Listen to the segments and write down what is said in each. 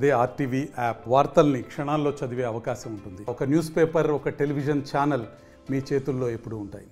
అదే RTV app వార్తల్ని క్షణాల్లో చదివే అవకాశం ఉంటుంది ఒక న్యూస్ పేపర్ ఒక టెలివిజన్ ఛానల్ మీ చేతుల్లో ఎప్పుడూ ఉంటాయి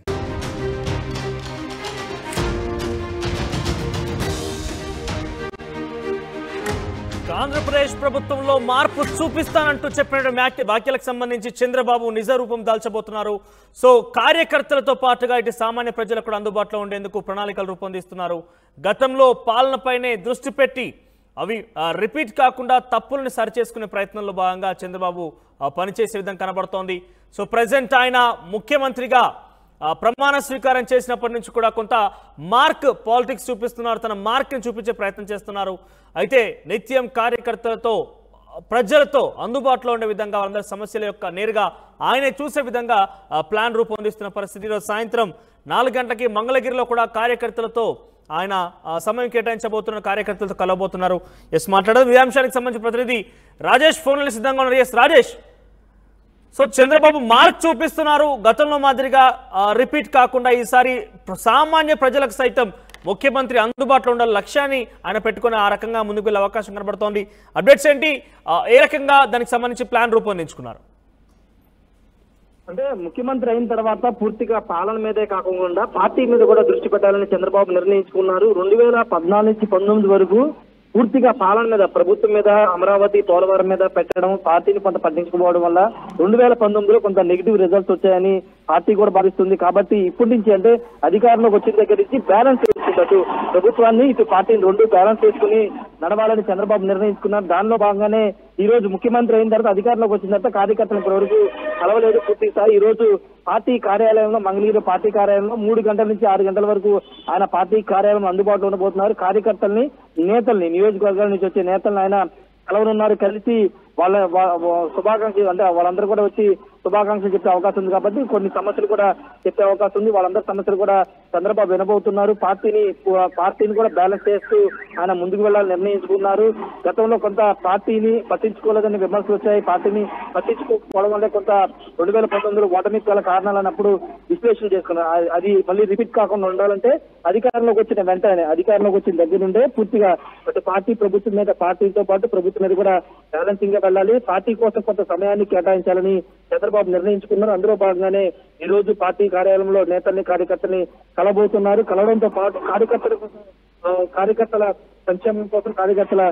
ఆంధ్రప్రదేశ్ ప్రభుత్వంలో మార్పు చూపిస్తానంటూ చెప్పిన వ్యాఖ్య వ్యాఖ్యలకు సంబంధించి చంద్రబాబు నిజ రూపం దాల్చబోతున్నారు సో కార్యకర్తలతో పాటుగా ఇటు సామాన్య ప్రజలకు కూడా అందుబాటులో ఉండేందుకు ప్రణాళికలు రూపొందిస్తున్నారు గతంలో పాలనపైనే దృష్టి పెట్టి అవి ఆ, రిపీట్ కాకుండా తప్పులను సరిచేసుకునే ప్రయత్నంలో భాగంగా చంద్రబాబు ఆ, పనిచేసే విధంగా కనబడుతోంది సో ప్రజెంట్ ఆయన ముఖ్యమంత్రిగా ఆ, ప్రమాణ స్వీకారం చేసినప్పటి నుంచి కూడా కొంత మార్క్ పాలిటిక్స్ చూపిస్తున్నారు తన మార్క్ని చూపించే ప్రయత్నం చేస్తున్నారు అయితే నిత్యం కార్యకర్తలతో ప్రజలతో అందుబాటులో ఉండే విధంగా వాళ్ళందరి సమస్యల యొక్క నేరుగా ఆయనే చూసే విధంగా ఆ, ప్లాన్ రూపొందిస్తున్న పరిస్థితి ఈరోజు సాయంత్రం నాలుగు గంటలకి మంగళగిరిలో కూడా కార్యకర్తలతో ఆయన ఆ, సమయం కేటాయించబోతున్న కార్యకర్తలతో కలవబోతున్నారు ఎస్ మాట్లాడదు ఈ అంశానికి సంబంధించిన ప్రతినిధి రాజేష్ ఫోన్లో సిద్ధంగా ఉన్నారు yes Rajesh so Chandrababu mark చూపిస్తున్నారు గతంలో మాదిరిగా ఆ, రిపీట్ కాకుండా ఈసారి ప్ర- సామాన్య ప్రజలకు సైతం ముఖ్యమంత్రి అందుబాటులో ఉండాలి లక్ష్యాన్ని ఆయన పెట్టుకుని ఆ రకంగా ముందుకు వెళ్ళే అవకాశం కనబడుతోంది అప్డేట్స్ ఏంటి ఆ, ఏ రకంగా దానికి సంబంధించి ప్లాన్ రూపొందించుకున్నారు అంటే ముఖ్యమంత్రి అయిన తర్వాత పూర్తిగా పాలన మీదే కాకుండా పార్టీ మీద కూడా దృష్టి పెట్టాలని చంద్రబాబు నిర్ణయించుకున్నారు రెండు వేల పద్నాలుగు నుంచి పంతొమ్మిది వరకు పూర్తిగా పాలన మీద ప్రభుత్వం మీద అమరావతి పోలవరం మీద పెట్టడం పార్టీని కొంత పట్టించుకోవడం వల్ల రెండు వేల పంతొమ్మిదిలో కొంత నెగిటివ్ రిజల్ట్స్ వచ్చాయని పార్టీ కూడా భావిస్తుంది కాబట్టి ఇప్పటి నుంచి అంటే అధికారంలోకి వచ్చిన దగ్గర నుంచి బ్యాలెన్స్ చేసుకుంటూ ప్రభుత్వాన్ని ఇటు పార్టీని రెండు బ్యాలెన్స్ చేసుకుని నడవాలని చంద్రబాబు నిర్ణయించుకున్నారు దానిలో భాగంగానే ఈ రోజు ముఖ్యమంత్రి అయిన తర్వాత అధికారంలోకి వచ్చిన తర్వాత కార్యకర్తలు ఇప్పటివరకు కలవలేదు పూర్తి స్థాయి ఈ రోజు పార్టీ కార్యాలయంలో మంగళగిరి పార్టీ కార్యాలయంలో మూడు గంటల నుంచి ఆరు గంటల వరకు ఆయన పార్టీ కార్యాలయం అందుబాటులో ఉండబోతున్నారు కార్యకర్తల్ని నేతల్ని నియోజకవర్గాల నుంచి వచ్చే నేతల్ని ఆయన కలవనున్నారు కలిసి వాళ్ళ వా- వా- శుభాకాంక్షలు అంటే వాళ్ళందరూ కూడా వచ్చి శుభాకాంక్షలు చెప్పే అవకాశం ఉంది కాబట్టి కొన్ని సమస్యలు కూడా చెప్పే అవకాశం ఉంది వాళ్ళందరి సమస్యలు కూడా చంద్రబాబు వినబోతున్నారు పార్టీని పార్టీని కూడా బ్యాలెన్స్ చేస్తూ ఆయన ముందుకు వెళ్ళాలని నిర్ణయించుకున్నారు గతంలో కొంత పార్టీని పట్టించుకోలేదని విమర్శలు వచ్చాయి పార్టీని పట్టించుకోకపోవడం వల్లే కొంత రెండు వేల పంతొమ్మిదిలో ఓటమికి గల కారణాలు అన్నప్పుడు విశ్లేషణ చేసుకున్నారు ఆ- అది మళ్ళీ రిపీట్ కాకుండా ఉండాలంటే అధికారంలోకి వచ్చిన వెంటనే అధికారంలోకి వచ్చిన దగ్గర నుండే పూర్తిగా అటు పార్టీ ప్రభుత్వం మీద పార్టీతో పాటు ప్రభుత్వం మీద కూడా బ్యాలెన్సింగ్ గా వెళ్ళాలి పార్టీ కోసం కొంత సమయాన్ని కేటాయించాలని చంద్రబాబు నిర్ణయించుకున్నారు అందులో భాగంగానే ఈ రోజు పార్టీ కార్యాలయంలో నేతల్ని కార్యకర్తల్ని కలబోతున్నారు కలవడంతో పాటు కార్యకర్తల కోసం ఆ, కార్యకర్తల సంక్షేమం కోసం కార్యకర్తల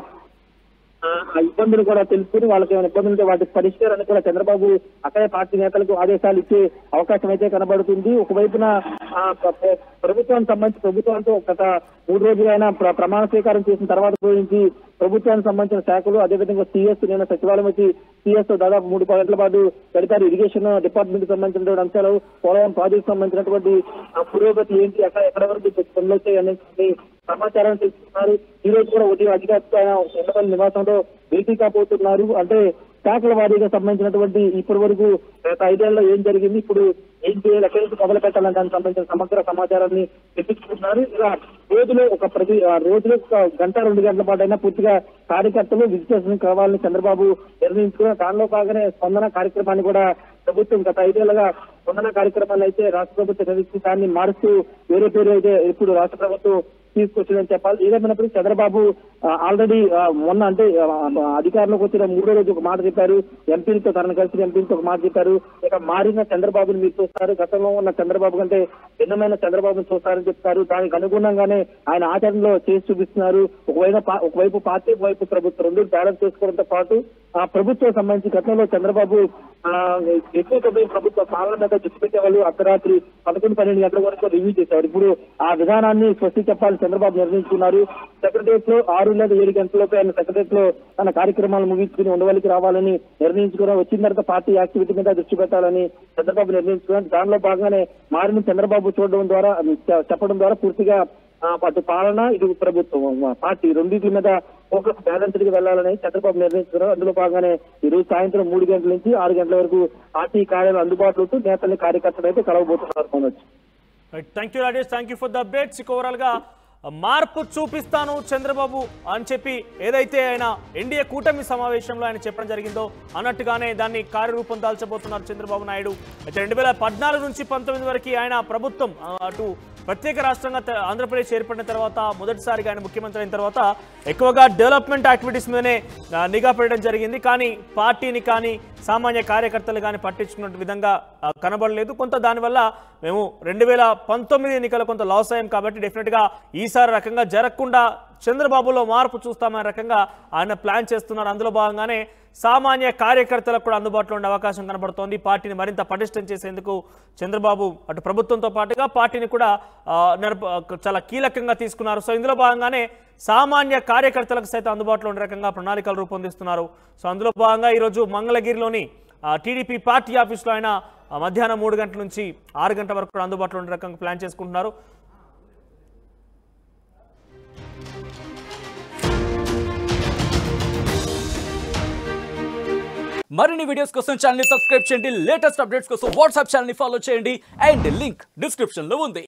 ఆ ఆ ఇబ్బందులు కూడా తెలుసుకుని వాళ్ళకి ఏమైనా ఇబ్బందులు ఉంటే వాటి పరిష్కారాన్ని కూడా చంద్రబాబు అక్కడే పార్టీ నేతలకు ఆదేశాలు ఇచ్చే అవకాశం అయితే కనబడుతుంది ఒకవైపున ఆ ప్ర- ప్ర- ప్రభుత్వానికి సంబంధించి ప్రభుత్వంతో గత మూడు రోజులైనా ప్ర- ప్రమాణ స్వీకారం చేసిన తర్వాత గురించి ప్రభుత్వానికి సంబంధించిన శాఖలు అదేవిధంగా సిఎస్ నేను సచివాలయం వచ్చి సిఎస్ దాదాపు మూడు గంటల పాటు గడిపారు ఇరిగేషన్ డిపార్ట్మెంట్ కి సంబంధించినటువంటి అంశాలు పోలవరం ప్రాజెక్ట్ సంబంధించినటువంటి ఆ పురోగతి ఏంటి అక్కడ ఎక్కడ వరకు పనులు వచ్చాయి అనేది సమాచారం తెలుసుకున్నారు ఈ రోజు కూడా ఉదయం అధికారులతో ఆయన ఉండవల్లి నివాసంలో భేటీ కాబోతున్నారు అంటే శాఖల వారీగా సంబంధించినటువంటి ఇప్పటి వరకు గత ఐదేళ్లలో ఏం జరిగింది ఇప్పుడు ఏం చేయాలి ఎక్కడి నుంచి మొదలు పెట్టాలని దానికి సంబంధించిన సమగ్ర సమాచారాన్ని తెప్పించుకుంటున్నారు ఇలా రోజులో ఒక ప్రతి ఆ రోజులో ఒక గంట రెండు గంటల పాటు అయినా పూర్తిగా కార్యకర్తలు విజిటర్స్ కావాలని చంద్రబాబు నిర్ణయించుకున్న దానిలో భాగంగానే స్పందన కార్యక్రమాన్ని కూడా ప్రభుత్వం గత ఐదేళ్లుగా స్పందన కార్యక్రమాన్ని అయితే రాష్ట్ర ప్రభుత్వం నిర్వహించి దాన్ని మారుస్తూ వేరే పేరు అయితే ఇప్పుడు రాష్ట్ర ప్రభుత్వం తీసుకొచ్చిందని చెప్పాలి ఏదేమైనప్పటికీ చంద్రబాబు ఆల్రెడీ మొన్న అంటే ఆ, అధికారంలోకి వచ్చిన మూడో రోజు ఒక మాట చెప్పారు ఎంపీలతో తనను కలిసి ఎంపీలతో ఒక మాట చెప్పారు ఇక మారిన చంద్రబాబుని మీరు చూస్తారు గతంలో ఉన్న చంద్రబాబు కంటే భిన్నమైన చంద్రబాబుని చూస్తారని చెప్తారు దానికి అనుగుణంగానే ఆయన ఆచరణలో చేసి చూపిస్తున్నారు ఒకవైపు పా- ఒకవైపు పార్టీ ఒకవైపు ప్రభుత్వం రెండు బ్యాలెన్స్ చేసుకోవడంతో పాటు ఆ ప్రభుత్వం సంబంధించి గతంలో చంద్రబాబు ఆ, ఎక్కువ సమయం ప్రభుత్వ పాలన మీద దృష్టి పెట్టేవాళ్ళు అర్ధరాత్రి పదకొండు పన్నెండు గంటల వరకు రివ్యూ చేశారు ఇప్పుడు ఆ విధానాన్ని స్వస్తి చెప్పాలని చంద్రబాబు నిర్ణయించుకున్నారు సెక్రటరియట్ లో ఆరు లేదా ఏడు గంటలలోపు ఆయన సెక్రటరియట్ లో తన కార్యక్రమాలు ముగించుకుని ఉండవల్లికి రావాలని నిర్ణయించుకున్నారు వచ్చిన తర్వాత పార్టీ యాక్టివిటీ మీద దృష్టి పెట్టాలని చంద్రబాబు నిర్ణయించుకున్నారు దానిలో భాగంగానే మారిన చంద్రబాబు చూడడం ద్వారా చె- చెప్పడం ద్వారా పూర్తిగా ఆ, అటు పాలన ఇటు ప్రభుత్వం ఆ, పార్టీ రెండింటి మీద ఫోకస్ బ్యాలెన్స్డ్ గా వెళ్లాలని చంద్రబాబు నిర్ణయించుకున్నారు అందులో భాగంగానే ఈ రోజు సాయంత్రం మూడు గంటల నుంచి ఆరు గంటల వరకు పార్టీ కార్యాలయం అందుబాటులో ఉంటూ నేతల్ని కార్యకర్తలు అయితే కలవబోతున్నారు Manoj right thank you Rajesh thank you for the updates ఇక ఓవరాల్ గా మార్పు చూపిస్తాను చంద్రబాబు అని చెప్పి ఏదైతే ఆయన ఎన్డీఏ కూటమి సమావేశంలో ఆయన చెప్పడం జరిగిందో అన్నట్టుగానే దాన్ని కార్యరూపం దాల్చబోతున్నారు చంద్రబాబు నాయుడు అయితే రెండు వేల పద్నాలుగు నుంచి పంతొమ్మిది వరకు ఆయన ప్రభుత్వం ఆ, అటు ప్రత్యేక రాష్ట్రంగా త- ఆంధ్రప్రదేశ్ ఏర్పడిన తర్వాత మొదటిసారిగా ఆయన ముఖ్యమంత్రి అయిన తర్వాత ఎక్కువగా డెవలప్మెంట్ యాక్టివిటీస్ మీదనే ఆ, నిఘా పెట్టడం జరిగింది కానీ పార్టీని కానీ సామాన్య కార్యకర్తలు కానీ పట్టించుకున్న విధంగా ఆ, కనబడలేదు కొంత దానివల్ల మేము రెండు వేల పంతొమ్మిది ఎన్నికల కొంత లాస్ అయ్యాం కాబట్టి డెఫినెట్గా ఈసారి రకంగా జరగకుండా చంద్రబాబులో మార్పు చూస్తామనే రకంగా ఆయన ప్లాన్ చేస్తున్నారు అందులో భాగంగానే సామాన్య కార్యకర్తలకు కూడా అందుబాటులో ఉండే అవకాశం కనబడుతోంది పార్టీని మరింత పటిష్టం చేసేందుకు చంద్రబాబు అటు ప్రభుత్వంతో పాటుగా పార్టీని కూడా ఆ, నడప చాలా కీలకంగా తీసుకున్నారు సో ఇందులో భాగంగానే సామాన్య కార్యకర్తలకు సైతం అందుబాటులో ఉండే రకంగా ప్రణాళికలు రూపొందిస్తున్నారు సో అందులో భాగంగా ఈరోజు మంగళగిరిలోని ఆ, టీడీపీ పార్టీ ఆఫీస్లో ఆయన ఆ, మధ్యాహ్నం మూడు గంటల నుంచి ఆరు గంటల వరకు కూడా అందుబాటులో ఉండే రకంగా ప్లాన్ చేసుకుంటున్నారు మరిన్ని వీడియోస్ కోసం ఛానల్ సబ్స్క్రైబ్ చేయండి లేటెస్ట్ అప్డేట్స్ కోసం వాట్సాప్ ఛానల్ ఫాలో చేయండి అండ్ లింక్ డిస్క్రిప్షన్ లో ఉంది